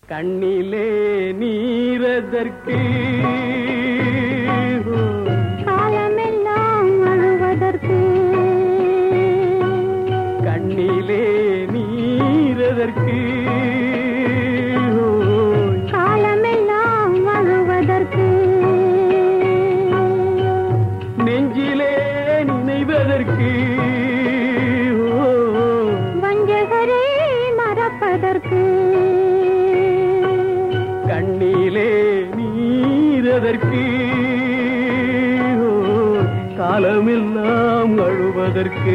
கண்ணிலே நீரதற்கு காலமெல்லாம் அழுவதற்கு கண்ணிலே நீரதற்கு காலமெல்லாம் அழுவதற்கு நெஞ்சிலே நினைவதற்கு வஞ்சகரே மறப்பதற்கு கண்ணிலே நீரதற்கு காலமெல்லாம் அழுவதற்கு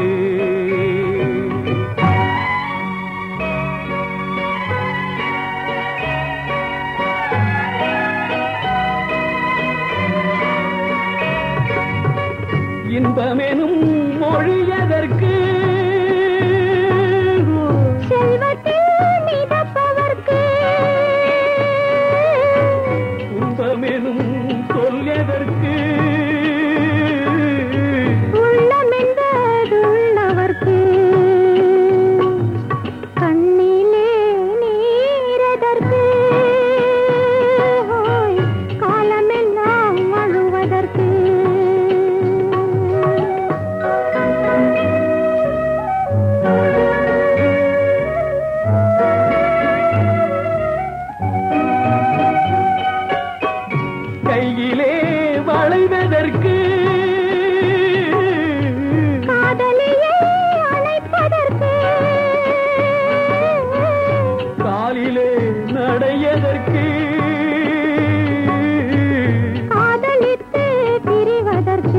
இன்பமெனும் மொழியதற்கு செல்வத்தில் மிதப்பவர்க்கு துன்பமெனும் சொல்யதற்கு உள்ளமென்பதுள்ளவர்க்கு கண்ணிலே நீரதற்கு ஓய், காலமெல்லாம் அழுவதற்கு கையிலே வளைவதற்கு காதலியை அணைப்பதற்கு காலிலே நடையதற்கு காதலித்து பிரிவதற்கு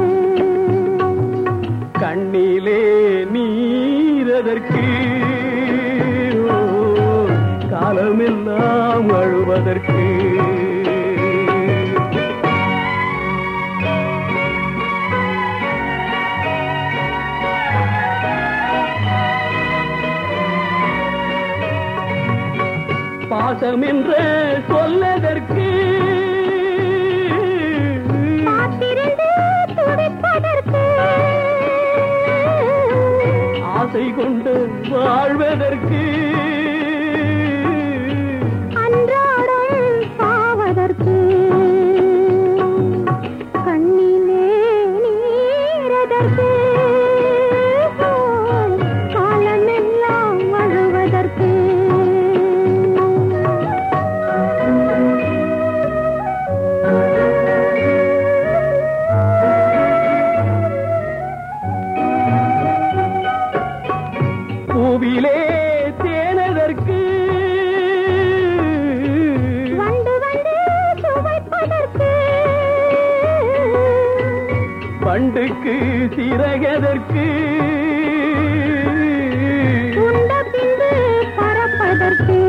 கண்ணிலே நீரதற்கு ஓ, காலமெல்லாம் அழுவதற்கு பாசம் என்ற சொல்லதற்கு காத்திருந்து துடிப்பதற்கு ஆசை கொண்டு வாழ்வதற்கு அன்றாடம் சாவதற்கு கண்ணிலே நீரதற்கு காலமெல்லாம் அழுவதற்கு பூவிலே தேனதற்கு வண்டு வந்து சுவைப்பதற்கு பண்டுக்கு சிறகதற்கு உண்ட பின்பு பறப்பதற்கு